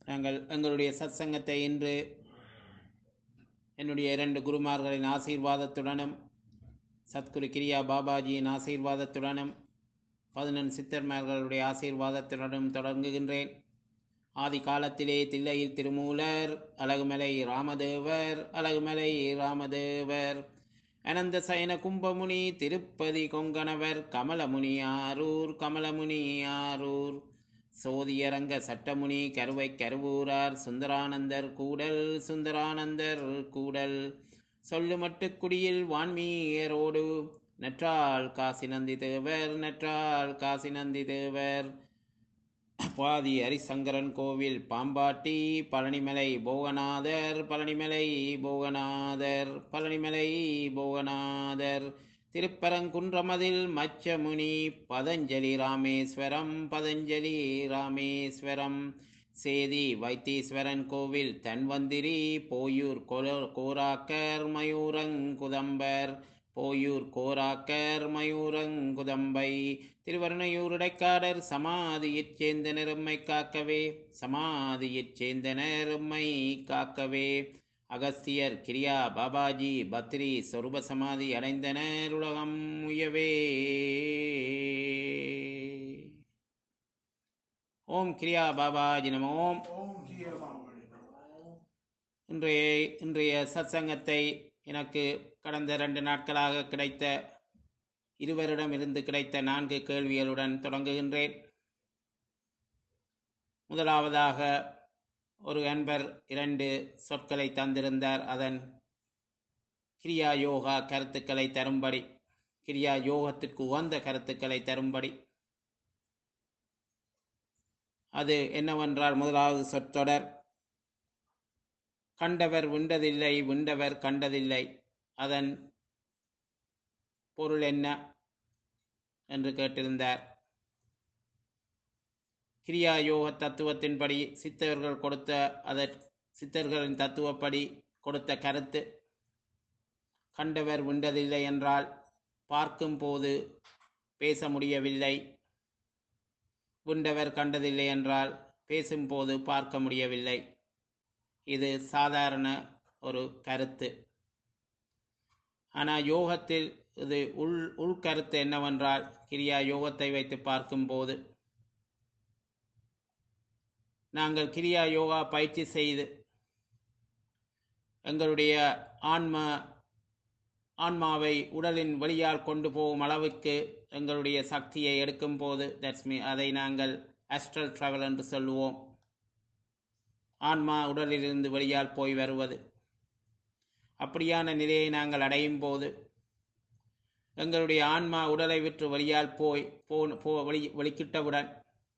நாங்கள் எங்களுடைய சத்சங்கத்தை இன்று என்னுடைய இரண்டு குருமார்களின் ஆசீர்வாதத்துடனும் சத்குரு கிரியா பாபாஜியின் ஆசீர்வாதத்துடனும் பதினெண் சித்தர்மார்களுடைய ஆசீர்வாதத்துடனும் தொடங்குகின்றேன் ஆதி காலத்திலே தில்லையில் திருமூலர் அழகுமலை ராமதேவர் அழகுமலை ராமதேவர் அனந்த சயன கும்பமுனி திருப்பதி கொங்கணவர் கமலமுனி ஆரூர் கமலமுனி ஆரூர் சோதியரங்க சட்டமுனி கருவை கருவூரார் சுந்தரானந்தர் கூடல் சுந்தரானந்தர் கூடல் சொல்லுமட்டு குடியில் வான்மீயரோடு நற்றால் காசி நந்தி தேவர் நற்றால் காசி நந்தி தேவர் பாதி ஹரிசங்கரன் கோவில் பாம்பாட்டி பழனிமலை போகநாதர் பழனிமலை போகநாதர் பழனிமலை போகநாதர் திருப்பரங்குன்றமதில் மச்சமுனி பதஞ்சலி ராமேஸ்வரம் பதஞ்சலி ராமேஸ்வரம் சேதி வைத்தீஸ்வரன் கோவில் தன்வந்திரி போயூர் கொல- கோராக்கர் மயூரங்குதம்பர் போயூர் கோராக்கர் மயூரங்குதம்பை திருவருணையூர் இடைக்காடர் சமாதியைச் சேர்ந்தனர் எம்மை காக்கவே சமாதியைச் சேர்ந்தனர் எம்மை காக்கவே அகஸ்தியர் கிரியா பாபாஜி பத்ரி சொருப சமாதி அடைந்தனர் உலகம் உயவே ஓம் கிரியா பாபாஜி நம ஓம் ஓம் கீரமாவளி நமோ இன்றைய இன்றைய சத்சங்கத்தை எனக்கு கடந்த ரெண்டு நாட்களாக கிடைத்த இருவரிடமிருந்து கிடைத்த நான்கு கேள்விகளுடன் தொடங்குகின்றேன் முதலாவதாக ஒரு அன்பர் இரண்டு சொற்களை தந்திருந்தார் அதன் கிரியா யோகா கருத்துக்களை தரும்படி கிரியா யோகத்திற்கு உகந்த கருத்துக்களை தரும்படி அது என்னவென்றால் முதலாவது சொற்றொடர் கண்டவர் விண்டதில்லை விண்டவர் கண்டதில்லை அதன் பொருள் என்ன என்று கேட்டிருந்தார் கிரியா யோக தத்துவத்தின்படி சித்தர்கள் கொடுத்த அதற் சித்தர்களின் தத்துவப்படி கொடுத்த கருத்து கண்டவர் விண்டதில்லை என்றால் பார்க்கும் போது பேச முடியவில்லை விண்டவர் கண்டதில்லை என்றால் பேசும்போது பார்க்க முடியவில்லை இது சாதாரண ஒரு கருத்து ஆனால் யோகத்தில் இது உள் உள்கருத்து என்னவென்றால் கிரியா யோகத்தை வைத்து பார்க்கும்போது நாங்கள் கிரியா யோகா பயிற்சி செய்து எங்களுடைய ஆன்ம ஆன்மாவை உடலின் வழியால் கொண்டு போகும் அளவுக்கு எங்களுடைய சக்தியை எடுக்கும் போது தட்ஸ் மீ அதை நாங்கள் அஸ்ட்ரல் ட்ராவல் என்று சொல்லுவோம் ஆன்மா உடலிலிருந்து வெளியால் போய் வருவது அப்படியான நிலையை நாங்கள் அடையும் போது எங்களுடைய ஆன்மா உடலை விட்டு வெளியால் போய் போ போ வெளி வெளிக்கிட்டவுடன்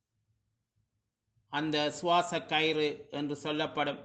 அந்த சுவாச கயிறு என்று சொல்லப்படும்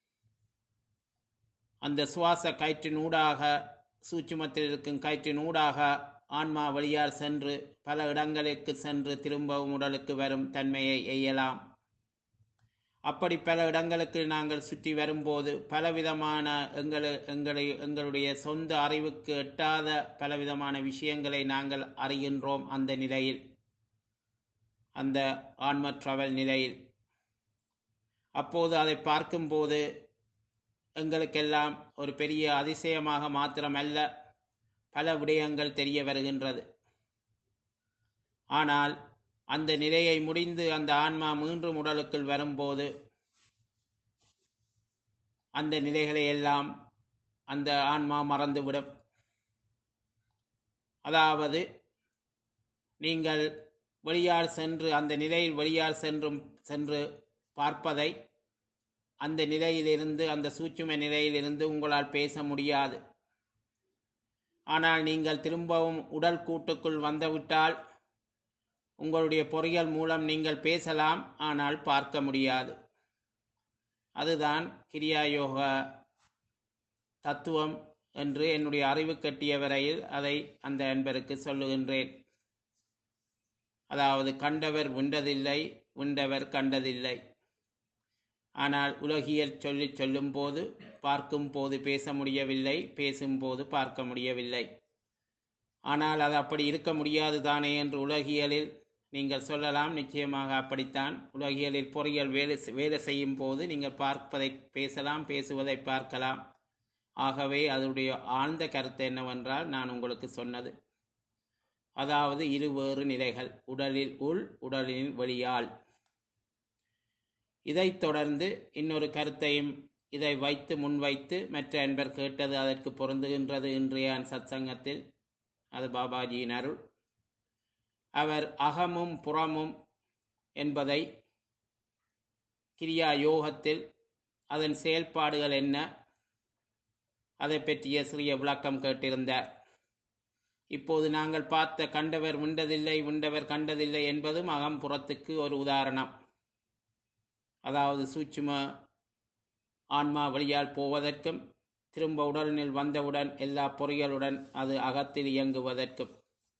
அந்த சுவாச கயிற்றினூடாக சூட்சுமத்தில் இருக்கும் கயிற்றினூடாக ஆன்மா வழியால் சென்று பல இடங்களுக்கு சென்று திரும்பவும் உடலுக்கு வரும் தன்மையை எய்யலாம் அப்படி பல இடங்களுக்கு நாங்கள் சுற்றி வரும்போது பலவிதமான எங்களை எங்களை எங்களுடைய சொந்த அறிவுக்கு எட்டாத பலவிதமான விஷயங்களை நாங்கள் அறிகின்றோம் அந்த நிலையில் அந்த ஆன்ம ட்ராவல் நிலையில் அப்போது அதை பார்க்கும்போது எங்களுக்கெல்லாம் ஒரு பெரிய அதிசயமாக மாத்திரமல்ல பல விடயங்கள் தெரிய வருகின்றது ஆனால் அந்த நிலையை முடிந்து அந்த ஆன்மா மீண்டும் உடலுக்குள் வரும்போது அந்த நிலைகளை எல்லாம் அந்த ஆன்மா மறந்துவிடும் அதாவது நீங்கள் வெளியால் சென்று அந்த நிலையில் வெளியால் சென்றும் சென்று பார்ப்பதை அந்த நிலையிலிருந்து அந்த சூட்சும நிலையிலிருந்து உங்களால் பேச முடியாது ஆனால் நீங்கள் திரும்பவும் உடல் கூட்டுக்குள் வந்துவிட்டால் உங்களுடைய பொறியியல் மூலம் நீங்கள் பேசலாம் ஆனால் பார்க்க முடியாது அதுதான் கிரியா யோகா தத்துவம் என்று என்னுடைய அறிவு கட்டிய வரையில் அதை அந்த அன்பருக்கு சொல்லுகின்றேன் அதாவது கண்டவர் விண்டதில்லை விண்டவர் கண்டதில்லை ஆனால் உலகியல் சொல்லி சொல்லும்போது பார்க்கும் போது பேச முடியவில்லை பேசும்போது பார்க்க முடியவில்லை ஆனால் அது அப்படி இருக்க முடியாது தானே என்று உலகியலில் நீங்கள் சொல்லலாம் நிச்சயமாக அப்படித்தான் உலகியலில் பொறியியல் வேலை வேலை செய்யும் போது நீங்கள் பார்ப்பதை பேசலாம் பேசுவதை பார்க்கலாம் ஆகவே அதனுடைய ஆழ்ந்த கருத்து என்னவென்றால் நான் உங்களுக்கு சொன்னது அதாவது இருவேறு நிலைகள் உடலில் உள் உடலின் வெளியால் இதைத் தொடர்ந்து இன்னொரு கருத்தையும் இதை வைத்து முன்வைத்து மற்ற அன்பர் கேட்டது அதற்கு பொருந்துகின்றது இன்றைய சத்சங்கத்தில் அது பாபாஜியின் அருள் அவர் அகமும் புறமும் என்பதை கிரியா யோகத்தில் அதன் செயல்பாடுகள் என்ன அதை பற்றிய சிறிய விளக்கம் கேட்டிருந்தார் இப்போது நாங்கள் பார்த்த கண்டவர் விண்டதில்லை விண்டவர் கண்டதில்லை என்பதும் அகம்புறத்துக்கு ஒரு உதாரணம் அதாவது சூட்சும ஆன்மா வழியால் போவதற்கும் திரும்ப உடலினில் வந்தவுடன் எல்லா பொறிகளுடன் அது அகத்தில் இயங்குவதற்கும்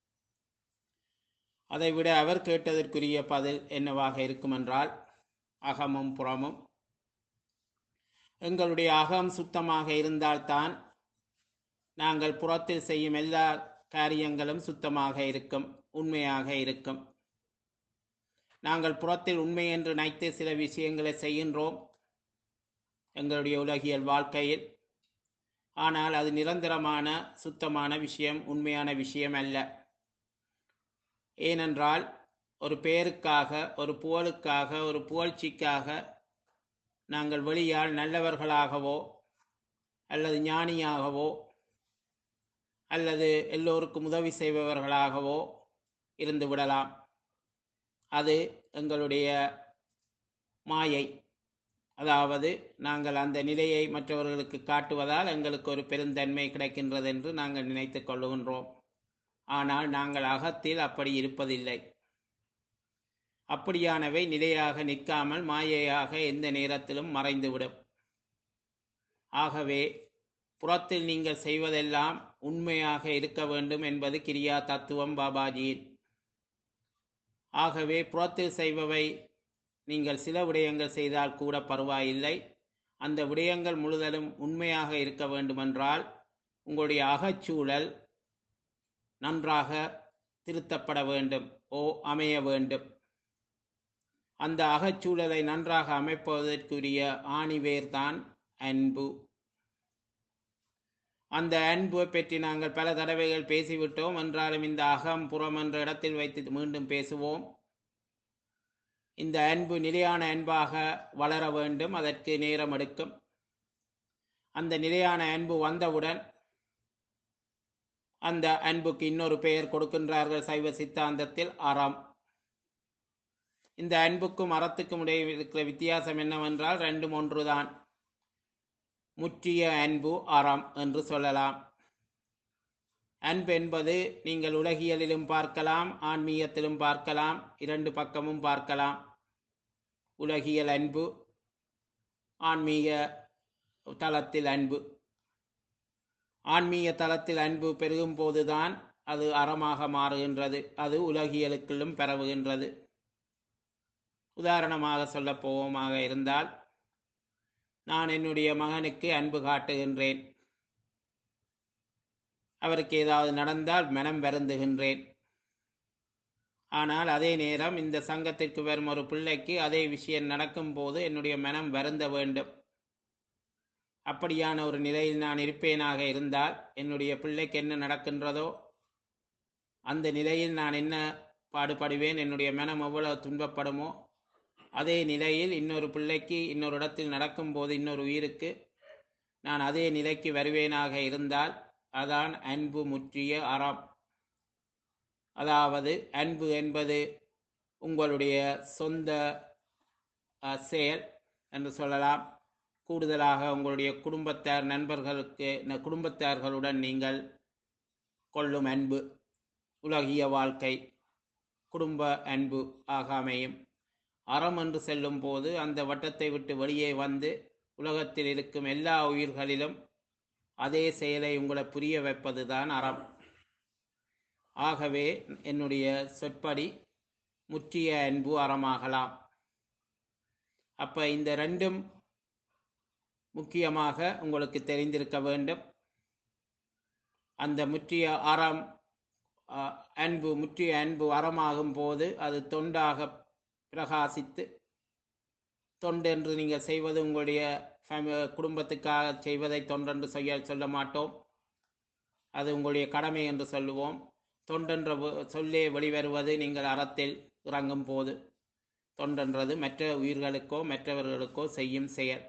அதைவிட அவர் கேட்டதற்குரிய பதில் என்னவாக இருக்குமென்றால் அகமும் புறமும் எங்களுடைய அகம் சுத்தமாக இருந்தால்தான் நாங்கள் புறத்தில் செய்யும் எல்லா காரியங்களும் சுத்தமாக இருக்கும் உண்மையாக இருக்கும் நாங்கள் புறத்தில் உண்மை என்று நினைத்து சில விஷயங்களை செய்கின்றோம் எங்களுடைய உலகியல் வாழ்க்கையில் ஆனால் அது நிரந்தரமான சுத்தமான விஷயம் உண்மையான விஷயம் அல்ல ஏனென்றால் ஒரு பெயருக்காக ஒரு புகழுக்காக ஒரு புகழ்ச்சிக்காக நாங்கள் வெளியால் நல்லவர்களாகவோ அல்லது ஞானியாகவோ அல்லது எல்லோருக்கும் உதவி செய்பவர்களாகவோ இருந்து விடலாம் அது எங்களுடைய மாயை அதாவது நாங்கள் அந்த நிலையை மற்றவர்களுக்கு காட்டுவதால் எங்களுக்கு ஒரு பெருந்தன்மை கிடைக்கின்றது என்று நாங்கள் நினைத்து கொள்ளுகின்றோம் ஆனால் நாங்கள் அகத்தில் அப்படி இருப்பதில்லை அப்படியானவை நிலையாக நிற்காமல் மாயையாக எந்த நேரத்திலும் மறைந்துவிடும் ஆகவே புறத்தில் நீங்கள் செய்வதெல்லாம் உண்மையாக இருக்க வேண்டும் என்பது கிரியா தத்துவம் பாபாஜியின் ஆகவே புறத்தில் செய்பவை நீங்கள் சில விடயங்கள் செய்தால் கூட பரவாயில்லை அந்த விடயங்கள் முழுதலும் உண்மையாக இருக்க வேண்டுமென்றால் உங்களுடைய அகச்சூழல் நன்றாக திருத்தப்பட வேண்டும் ஓ அமைய வேண்டும் அந்த அகச்சூழலை நன்றாக அமைப்பதற்குரிய ஆணிவேர்தான் அன்பு அந்த அன்பை பற்றி நாங்கள் பல தடவைகள் பேசிவிட்டோம் என்றாலும் இந்த அகம் புறம் என்ற இடத்தில் வைத்து மீண்டும் பேசுவோம் இந்த அன்பு நிலையான அன்பாக வளர வேண்டும் அதற்கு நேரம் எடுக்கும் அந்த நிலையான அன்பு வந்தவுடன் அந்த அன்புக்கு இன்னொரு பெயர் கொடுக்கின்றார்கள் சைவ சித்தாந்தத்தில் அறம் இந்த அன்புக்கும் அறத்துக்கும் இடையே இருக்கிற வித்தியாசம் என்னவென்றால் ரெண்டும் ஒன்றுதான் முற்றிய அன்பு அறம் என்று சொல்லலாம் அன்பு என்பது நீங்கள் உலகியலிலும் பார்க்கலாம் ஆன்மீகத்திலும் பார்க்கலாம் இரண்டு பக்கமும் பார்க்கலாம் உலகியல் அன்பு ஆன்மீக தளத்தில் அன்பு ஆன்மீக தளத்தில் அன்பு பெருகும் போதுதான் அது அறமாக மாறுகின்றது அது உலகியலுக்குள்ளும் பரவுகின்றது உதாரணமாக சொல்ல போவோமாக இருந்தால் நான் என்னுடைய மகனுக்கு அன்பு காட்டுகின்றேன் அவருக்கு ஏதாவது நடந்தால் மனம் வருந்துகின்றேன் ஆனால் அதே நேரம் இந்த சங்கத்திற்கு வரும் ஒரு பிள்ளைக்கு அதே விஷயம் நடக்கும் போது என்னுடைய மனம் வருந்த வேண்டும் அப்படியான ஒரு நிலையில் நான் இருப்பேனாக இருந்தால் என்னுடைய பிள்ளைக்கு என்ன நடக்கின்றதோ அந்த நிலையில் நான் என்ன பாடுபடுவேன் என்னுடைய மனம் எவ்வளவு துன்பப்படுமோ அதே நிலையில் இன்னொரு பிள்ளைக்கு இன்னொரு இடத்தில் நடக்கும்போது இன்னொரு உயிருக்கு நான் அதே நிலைக்கு வருவேனாக இருந்தால் அதான் அன்பு முற்றிய அறம் அதாவது அன்பு என்பது உங்களுடைய சொந்த அஹ், செயல் என்று சொல்லலாம் கூடுதலாக உங்களுடைய குடும்பத்தார் நண்பர்களுக்கு ந- குடும்பத்தார்களுடன் நீங்கள் கொள்ளும் அன்பு உலகிய வாழ்க்கை குடும்ப அன்பு ஆக அமையும் அறம் என்று செல்லும் போது அந்த வட்டத்தை விட்டு வெளியே வந்து உலகத்தில் இருக்கும் எல்லா உயிர்களிலும் அதே செயலை உங்களை புரிய வைப்பதுதான் அறம் ஆகவே என்னுடைய சொற்படி முற்றிய அன்பு அறமாகலாம் அப்ப இந்த ரெண்டும் முக்கியமாக உங்களுக்கு தெரிந்திருக்க வேண்டும் அந்த முற்றிய அறம் அஹ், அன்பு முற்றிய அன்பு வரமாகும் போது அது தொண்டாக பிரகாசித்து தொண்டு என்று நீங்கள் செய்வது உங்களுடைய ஃபேமி குடும்பத்துக்காக செய்வதை தொண்டென்று செய்ய சொல்ல மாட்டோம் அது உங்களுடைய கடமை என்று சொல்லுவோம் தொண்டென்ற வ- சொல்லே வெளிவருவது நீங்கள் அறத்தில் இறங்கும் போது தொண்டென்றது மற்ற உயிர்களுக்கோ மற்றவர்களுக்கோ செய்யும் செயல்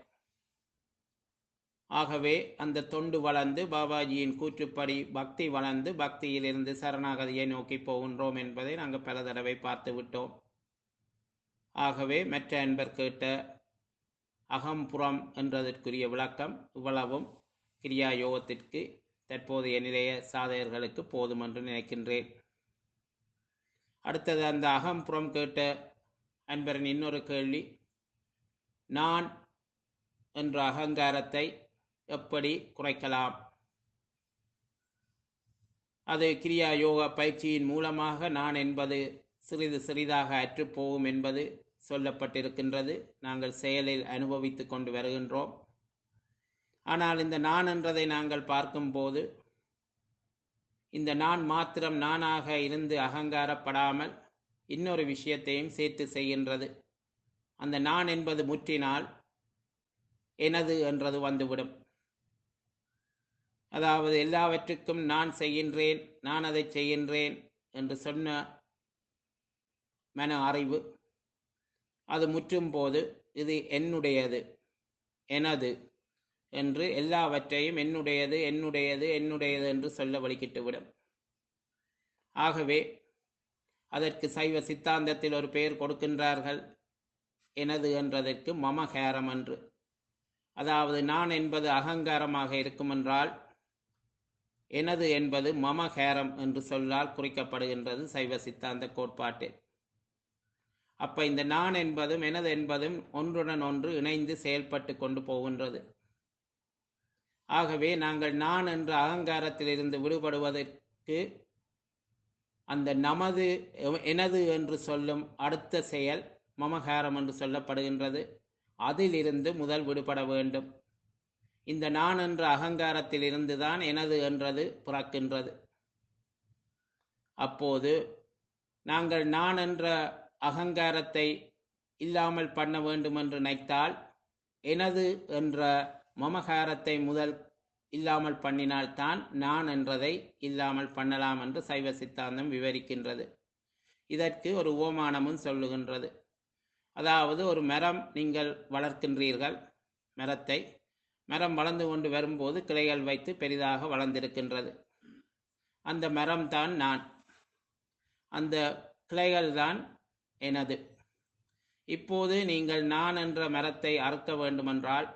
ஆகவே அந்த தொண்டு வளர்ந்து பாபாஜியின் கூற்றுப்படி பக்தி வளர்ந்து பக்தியிலிருந்து சரணாகதியை நோக்கி போகின்றோம் என்பதை நாங்கள் பல தடவை பார்த்து விட்டோம் ஆகவே மற்ற அன்பர் கேட்ட அகம்புறம் என்றதற்குரிய விளக்கம் இவ்வளவும் கிரியா யோகத்திற்கு தற்போதைய நிலைய சாதகர்களுக்கு போதும் என்று நினைக்கின்றேன் அடுத்தது அந்த அகம்புறம் கேட்ட அன்பரின் இன்னொரு கேள்வி நான் என்ற அகங்காரத்தை எப்படி குறைக்கலாம் அது கிரியா யோகா பயிற்சியின் மூலமாக நான் என்பது சிறிது சிறிதாக அற்றுப்போகும் என்பது சொல்லப்பட்டிருக்கின்றது நாங்கள் செயலில் அனுபவித்துக் கொண்டு வருகின்றோம் ஆனால் இந்த நான் என்றதை நாங்கள் பார்க்கும்போது இந்த நான் மாத்திரம் நானாக இருந்து அகங்காரப்படாமல் இன்னொரு விஷயத்தையும் சேர்த்து செய்கின்றது அந்த நான் என்பது முற்றினால் எனது என்றது வந்துவிடும் அதாவது எல்லாவற்றுக்கும் நான் செய்கின்றேன் நான் அதை செய்கின்றேன் என்று சொன்ன மன அறிவு அது முற்றும் போது இது என்னுடையது எனது என்று எல்லாவற்றையும் என்னுடையது என்னுடையது என்னுடையது என்று சொல்ல வலிக்கிட்டுவிடும் ஆகவே அதற்கு சைவ சித்தாந்தத்தில் ஒரு பெயர் கொடுக்கின்றார்கள் எனது என்றதற்கு மமகேரம் என்று அதாவது நான் என்பது அகங்காரமாக இருக்குமென்றால் எனது என்பது மமகேரம் என்று சொல்லால் குறிக்கப்படுகின்றது சைவ சித்தாந்த கோட்பாட்டில் அப்ப இந்த நான் என்பதும் எனது என்பதும் ஒன்றுடன் ஒன்று இணைந்து செயல்பட்டு கொண்டு போகின்றது ஆகவே நாங்கள் நான் என்ற அகங்காரத்திலிருந்து விடுபடுவதற்கு அந்த நமது எனது என்று சொல்லும் அடுத்த செயல் மமகாரம் என்று சொல்லப்படுகின்றது அதிலிருந்து முதல் விடுபட வேண்டும் இந்த நான் என்ற அகங்காரத்தில் இருந்துதான் எனது என்றது பிறக்கின்றது அப்போது நாங்கள் நான் என்ற அகங்காரத்தை இல்லாமல் பண்ண வேண்டும் என்று நினைத்தால் எனது என்ற மமகாரத்தை முதல் இல்லாமல் பண்ணினால்தான் நான் என்றதை இல்லாமல் பண்ணலாம் என்று சைவ சித்தாந்தம் விவரிக்கின்றது இதற்கு ஒரு ஓமானமும் சொல்லுகின்றது அதாவது ஒரு மரம் நீங்கள் வளர்க்கின்றீர்கள் மரத்தை மரம் வளர்ந்து கொண்டு வரும்போது கிளைகள் வைத்து பெரிதாக வளர்ந்திருக்கின்றது அந்த மரம் தான் நான் அந்த கிளைகள் தான் எனது இப்போது நீங்கள் நான் என்ற மரத்தை அறுக்க வேண்டுமென்றால்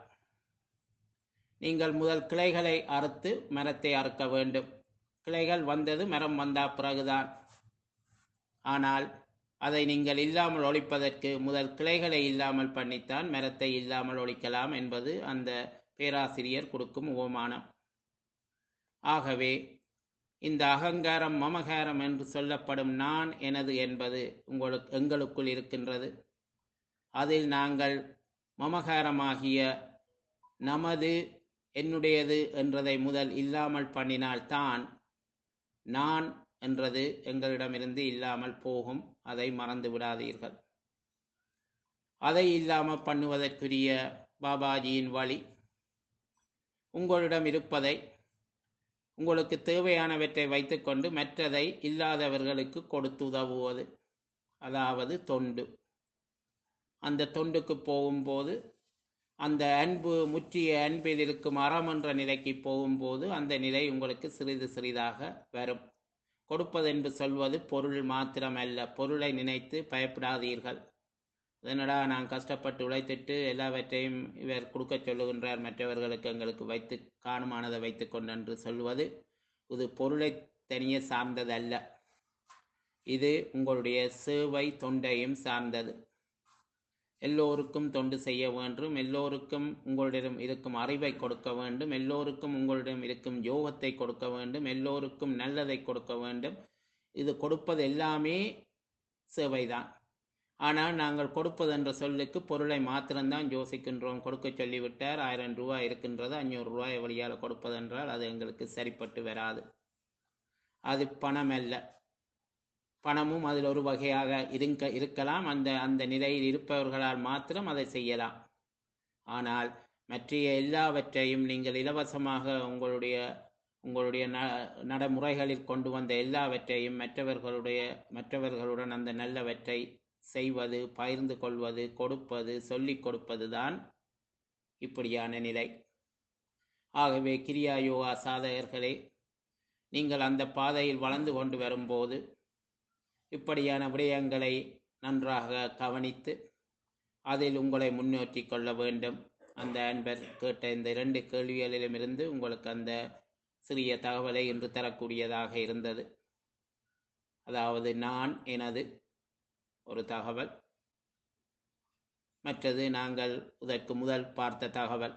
நீங்கள் முதல் கிளைகளை அறுத்து மரத்தை அறுக்க வேண்டும் கிளைகள் வந்தது மரம் வந்தா பிறகுதான் ஆனால் அதை நீங்கள் இல்லாமல் ஒழிப்பதற்கு முதல் கிளைகளை இல்லாமல் பண்ணித்தான் மரத்தை இல்லாமல் ஒழிக்கலாம் என்பது அந்த பேராசிரியர் கொடுக்கும் உபமானம் ஆகவே இந்த அகங்காரம் மமகாரம் என்று சொல்லப்படும் நான் எனது என்பது உங்களுக்கு எங்களுக்குள் இருக்கின்றது அதில் நாங்கள் மமகாரமாகிய நமது என்னுடையது என்றதை முதல் இல்லாமல் பண்ணினால்தான் நான் என்றது எங்களிடமிருந்து இல்லாமல் போகும் அதை மறந்து விடாதீர்கள் அதை இல்லாமல் பண்ணுவதற்குரிய பாபாஜியின் வழி உங்களிடம் இருப்பதை உங்களுக்கு தேவையானவற்றை வைத்துக்கொண்டு மற்றதை இல்லாதவர்களுக்கு கொடுத்து உதவுவது அதாவது தொண்டு அந்த தொண்டுக்கு போகும்போது அந்த அன்பு முற்றிய அன்பில் இருக்கும் அறம் என்ற நிலைக்கு போகும்போது அந்த நிலை உங்களுக்கு சிறிது சிறிதாக வரும் கொடுப்பதென்று சொல்வது பொருள் மாத்திரமல்ல பொருளை நினைத்து பயப்படாதீர்கள் என்னடா நான் கஷ்டப்பட்டு உழைத்திட்டு எல்லாவற்றையும் இவர் கொடுக்க சொல்லுகின்றார் மற்றவர்களுக்கு எங்களுக்கு வைத்து காணுமானதை வைத்து கொண்டென்று சொல்வது இது பொருளை தனியே சார்ந்ததல்ல இது உங்களுடைய சேவை தொண்டையும் சார்ந்தது எல்லோருக்கும் தொண்டு செய்ய வேண்டும் எல்லோருக்கும் உங்களிடம் இருக்கும் அறிவை கொடுக்க வேண்டும் எல்லோருக்கும் உங்களிடம் இருக்கும் யோகத்தை கொடுக்க வேண்டும் எல்லோருக்கும் நல்லதை கொடுக்க வேண்டும் இது கொடுப்பது எல்லாமே சேவைதான் ஆனால் நாங்கள் கொடுப்பது என்ற சொல்லுக்கு பொருளை மாத்திரம்தான் யோசிக்கின்றோம் கொடுக்க சொல்லிவிட்டார் ஆயிரம் ரூபாய் இருக்கின்றது அஞ்சூறு ரூபாய் வழியால் கொடுப்பதென்றால் அது எங்களுக்கு சரிப்பட்டு வராது அது பணம் அல்ல பணமும் அதில் ஒரு வகையாக இருக்க இருக்கலாம் அந்த அந்த நிலையில் இருப்பவர்களால் மாத்திரம் அதை செய்யலாம் ஆனால் மற்ற எல்லாவற்றையும் நீங்கள் இலவசமாக உங்களுடைய உங்களுடைய ந நடைமுறைகளில் கொண்டு வந்த எல்லாவற்றையும் மற்றவர்களுடைய மற்றவர்களுடன் அந்த நல்லவற்றை செய்வது பகிர்ந்து கொள்வது கொடுப்பது சொல்லிக் கொடுப்பது தான் இப்படியான நிலை ஆகவே கிரியா யோகா சாதகர்களே நீங்கள் அந்த பாதையில் வளர்ந்து கொண்டு வரும்போது இப்படியான விடயங்களை நன்றாக கவனித்து அதில் உங்களை முன்னேற்றி கொள்ள வேண்டும் அந்த அன்பர் கேட்ட இந்த இரண்டு கேள்விகளிலுமிருந்து உங்களுக்கு அந்த சிறிய தகவலை இன்று தரக்கூடியதாக இருந்தது அதாவது நான் எனது ஒரு தகவல் மற்றது நாங்கள் இதற்கு முதல் பார்த்த தகவல்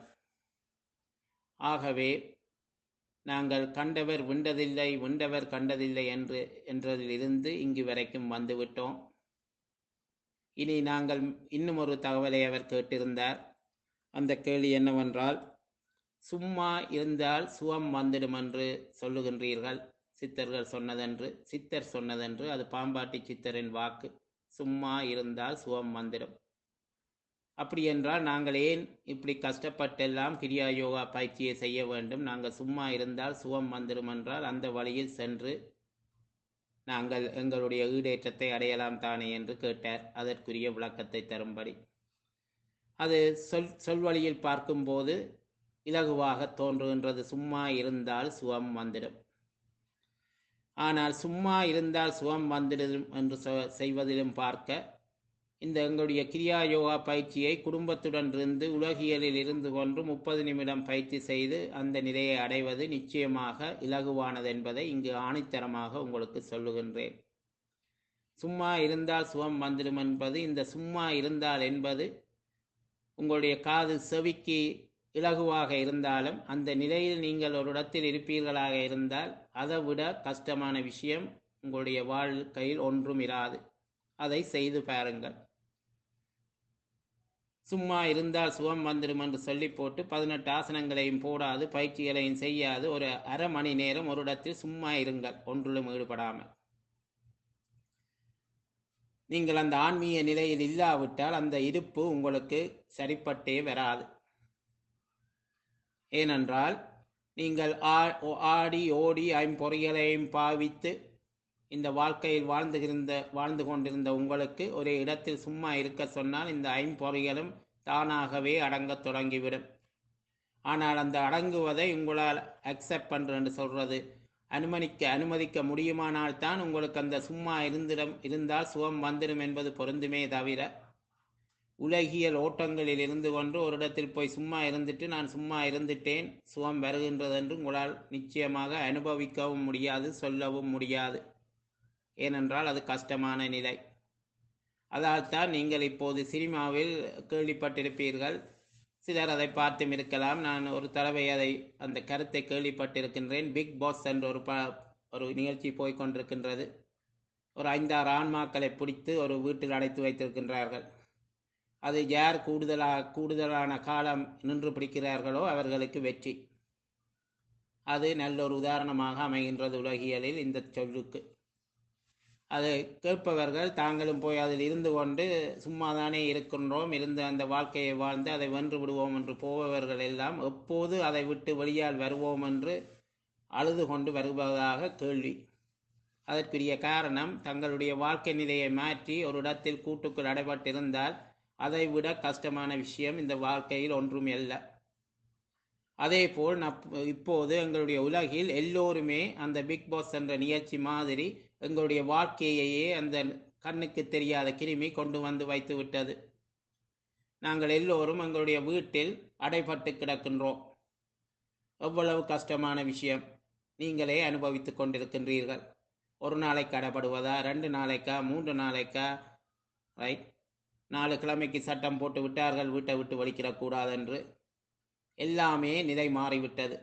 ஆகவே நாங்கள் கண்டவர் விண்டதில்லை விண்டவர் கண்டதில்லை என்று என்றதிலிருந்து இங்கு வரைக்கும் வந்துவிட்டோம் இனி நாங்கள் இன்னும் ஒரு தகவலை அவர் கேட்டிருந்தார் அந்த கேள்வி என்னவென்றால் சும்மா இருந்தால் சுகம் வந்துடும் என்று சொல்லுகின்றீர்கள் சித்தர்கள் சொன்னதென்று சித்தர் சொன்னதென்று அது பாம்பாட்டி சித்தரின் வாக்கு சும்மா இருந்தால் சுகம் வந்துடும் அப்படி என்றால் நாங்கள் ஏன் இப்படி கஷ்டப்பட்டெல்லாம் கிரியா யோகா பயிற்சியை செய்ய வேண்டும் நாங்கள் சும்மா இருந்தால் சுகம் வந்துடும் என்றால் அந்த வழியில் சென்று நாங்கள் எங்களுடைய ஈடேற்றத்தை அடையலாம் தானே என்று கேட்டார் அதற்குரிய விளக்கத்தை தரும்படி அது சொல் சொல்வழியில் பார்க்கும்போது இலகுவாக தோன்றுகின்றது சும்மா இருந்தால் சுகம் வந்துடும் ஆனால் சும்மா இருந்தால் சுகம் வந்துடும் என்று செய்வதிலும் பார்க்க இந்த எங்களுடைய கிரியா யோகா பயிற்சியை குடும்பத்துடன் இருந்து உலகியலில் இருந்து கொண்டு முப்பது நிமிடம் பயிற்சி செய்து அந்த நிலையை அடைவது நிச்சயமாக இலகுவானது என்பதை இங்கு ஆணித்தரமாக உங்களுக்கு சொல்லுகின்றேன் சும்மா இருந்தால் சுகம் வந்துடும் என்பது இந்த சும்மா இருந்தால் என்பது உங்களுடைய காது செவிக்கு இலகுவாக இருந்தாலும் அந்த நிலையில் நீங்கள் ஒரு இடத்தில் இருப்பீர்களாக இருந்தால் அதை விட கஷ்டமான விஷயம் உங்களுடைய வாழ்க்கையில் ஒன்றும் இராது அதை செய்து பாருங்கள் சும்மா இருந்தால் சுகம் வந்துடும் என்று சொல்லி போட்டு பதினெட்டு ஆசனங்களையும் போடாது பயிற்சிகளையும் செய்யாது ஒரு அரை மணி நேரம் ஒரு இடத்தில் சும்மா இருங்கள் ஒன்றிலும் ஈடுபடாமல் நீங்கள் அந்த ஆன்மீக நிலையில் இல்லாவிட்டால் அந்த இருப்பு உங்களுக்கு சரிப்பட்டே வராது ஏனென்றால் நீங்கள் ஆடி ஓடி ஐம்பொறிகளையும் பாவித்து இந்த வாழ்க்கையில் வாழ்ந்துகிருந்த வாழ்ந்து கொண்டிருந்த உங்களுக்கு ஒரு இடத்தில் சும்மா இருக்க சொன்னால் இந்த ஐம்பொறிகளும் தானாகவே அடங்கத் தொடங்கிவிடும் ஆனால் அந்த அடங்குவதை உங்களால் அக்செப்ட் பண்ணுறேன்னு சொல்றது அனுமதிக்க அனுமதிக்க முடியுமானால் தான் உங்களுக்கு அந்த சும்மா இருந்திடம் இருந்தால் சுகம் வந்துடும் என்பது பொருந்துமே தவிர உலகியல் ஓட்டங்களில் இருந்து கொண்டு ஒரு இடத்தில் போய் சும்மா இருந்துட்டு நான் சும்மா இருந்துட்டேன் சுகம் வருகின்றது என்று உங்களால் நிச்சயமாக அனுபவிக்கவும் முடியாது சொல்லவும் முடியாது ஏனென்றால் அது கஷ்டமான நிலை அதால் தான் நீங்கள் இப்போது சினிமாவில் கேள்விப்பட்டிருப்பீர்கள் சிலர் அதை பார்த்தும் இருக்கலாம் நான் ஒரு தடவை அதை அந்த கருத்தை கேள்விப்பட்டிருக்கின்றேன் பிக் பாஸ் என்ற ஒரு ப ஒரு நிகழ்ச்சி போய் கொண்டிருக்கின்றது ஒரு ஐந்தாறு ஆன்மாக்களை பிடித்து ஒரு வீட்டில் அடைத்து வைத்திருக்கின்றார்கள் அது யார் கூடுதலாக கூடுதலான காலம் நின்று பிடிக்கிறார்களோ அவர்களுக்கு வெற்றி அது நல்ல ஒரு உதாரணமாக அமைகின்றது உலகியலில் இந்த சொல்லுக்கு அதை கேட்பவர்கள் தாங்களும் போய் அதில் இருந்து கொண்டு சும்மாதானே இருக்கின்றோம் இருந்து அந்த வாழ்க்கையை வாழ்ந்து அதை வென்று விடுவோம் என்று போபவர்கள் எல்லாம் எப்போது அதை விட்டு வெளியால் வருவோம் என்று அழுது கொண்டு வருவதாக கேள்வி அதற்குரிய காரணம் தங்களுடைய வாழ்க்கை நிலையை மாற்றி ஒரு இடத்தில் கூட்டுக்குள் அடைபட்டிருந்தால் அதை விட கஷ்டமான விஷயம் இந்த வாழ்க்கையில் ஒன்றும் அல்ல அதே போல் இப்போது எங்களுடைய உலகில் எல்லோருமே அந்த பிக் பாஸ் என்ற நிகழ்ச்சி மாதிரி எங்களுடைய வாழ்க்கையையே அந்த கண்ணுக்கு தெரியாத கிருமி கொண்டு வந்து வைத்து விட்டது நாங்கள் எல்லோரும் எங்களுடைய வீட்டில் அடைபட்டு கிடக்கின்றோம் எவ்வளவு கஷ்டமான விஷயம் நீங்களே அனுபவித்துக் கொண்டிருக்கின்றீர்கள் ஒரு நாளைக்கு அடைபடுவதா ரெண்டு நாளைக்கா மூன்று நாளைக்கா ரைட் நாலு கிழமைக்கு சட்டம் போட்டு விட்டார்கள் வீட்டை விட்டு வலிக்கிடக்கூடாது என்று எல்லாமே நிலை மாறிவிட்டது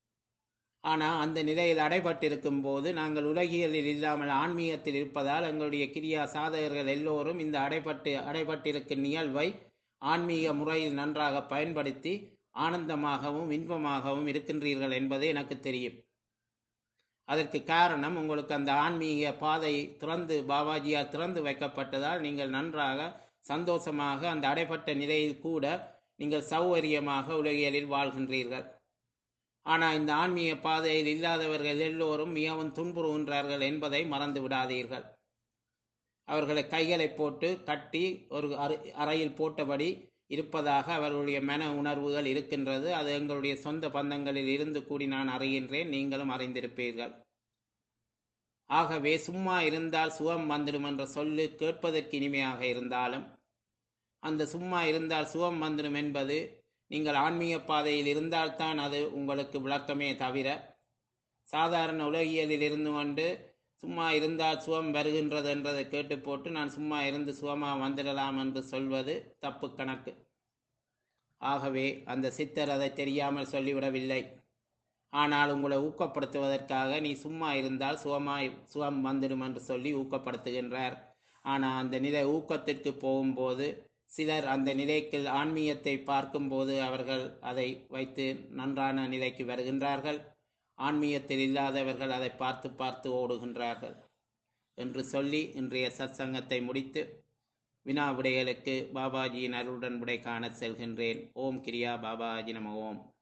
ஆனால் அந்த நிலையில் அடைபட்டிருக்கும் போது நாங்கள் உலகியலில் இல்லாமல் ஆன்மீகத்தில் இருப்பதால் எங்களுடைய கிரியா சாதகர்கள் எல்லோரும் இந்த அடைபட்டு அடைபட்டிருக்கும் நிகழ்வை ஆன்மீக முறையில் நன்றாக பயன்படுத்தி ஆனந்தமாகவும் இன்பமாகவும் இருக்கின்றீர்கள் என்பது எனக்கு தெரியும் அதற்கு காரணம் உங்களுக்கு அந்த ஆன்மீக பாதை திறந்து பாபாஜியால் திறந்து வைக்கப்பட்டதால் நீங்கள் நன்றாக சந்தோஷமாக அந்த அடைப்பட்ட நிலையில் கூட நீங்கள் சௌகரியமாக உலகியலில் வாழ்கின்றீர்கள் ஆனால் இந்த ஆன்மீக பாதையில் இல்லாதவர்கள் எல்லோரும் மிகவும் துன்புறுகின்றார்கள் என்பதை மறந்து விடாதீர்கள் அவர்களை கைகளை போட்டு கட்டி ஒரு அறை- அறையில் போட்டபடி இருப்பதாக அவர்களுடைய மன உணர்வுகள் இருக்கின்றது அது எங்களுடைய சொந்த பந்தங்களில் இருந்து கூடி நான் அறிகின்றேன் நீங்களும் அறிந்திருப்பீர்கள் ஆகவே சும்மா இருந்தால் சுகம் வந்துடும் என்ற சொல்லு கேட்பதற்கு இனிமையாக இருந்தாலும் அந்த சும்மா இருந்தால் சுகம் வந்துடும் என்பது நீங்கள் ஆன்மீக பாதையில் இருந்தால்தான் அது உங்களுக்கு விளக்கமே தவிர சாதாரண உலகியலில் இருந்து கொண்டு சும்மா இருந்தால் சுகம் வருகின்றது என்றதை கேட்டு போட்டு நான் சும்மா இருந்து சுகமா வந்துடலாம் என்று சொல்வது தப்பு கணக்கு ஆகவே அந்த சித்தர் அதை தெரியாமல் சொல்லிவிடவில்லை ஆனால் உங்களை ஊக்கப்படுத்துவதற்காக நீ சும்மா இருந்தால் சுகமாய் சுகம் வந்துடும் என்று சொல்லி ஊக்கப்படுத்துகின்றார் ஆனால் அந்த நிலை ஊக்கத்திற்கு போகும்போது சிலர் அந்த நிலைக்கு ஆன்மீகத்தை பார்க்கும்போது அவர்கள் அதை வைத்து நன்றான நிலைக்கு வருகின்றார்கள் ஆன்மீகத்தில் இல்லாதவர்கள் அதை பார்த்து பார்த்து ஓடுகின்றார்கள் என்று சொல்லி இன்றைய சத்சங்கத்தை முடித்து வினா விடைகளுக்கு பாபாஜியின் அருளுடன் விடை காண செல்கின்றேன் ஓம் கிரியா பாபாஜி நம ஓம்